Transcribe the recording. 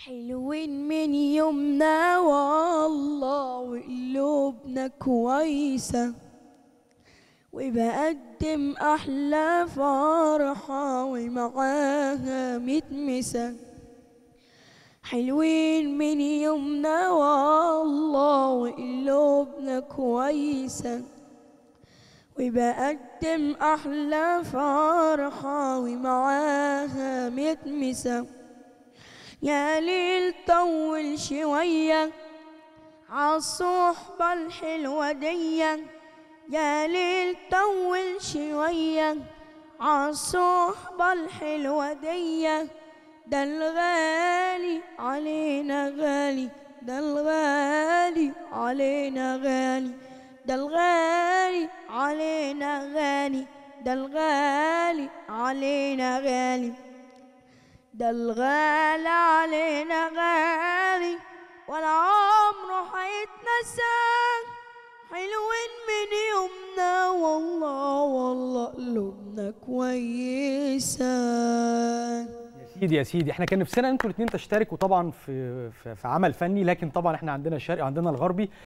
حلوين من يومنا والله وقلوبنا كويسة وبقدم أحلى فرحة ومعاها متمسة حلوين من يومنا والله وقلوبنا كويسة وبقدم أحلى فرحة ومعاها متمسة يا ليل طول شوية عالصحبة الحلوة دي يا ليل طول شوية عالصحبة الحلوة دي ده الغالي علينا غالي ده الغالي علينا غالي ده الغالي علينا غالي ده الغالي علينا غالي ده الغالي علينا غالي ولا عمره هيتنسى حلوين من يومنا والله والله قلوبنا كويسة يا سيدي يا سيدي احنا كان نفسنا انتوا الاثنين تشتركوا طبعا في, في في عمل فني لكن طبعا احنا عندنا الشرقي وعندنا الغربي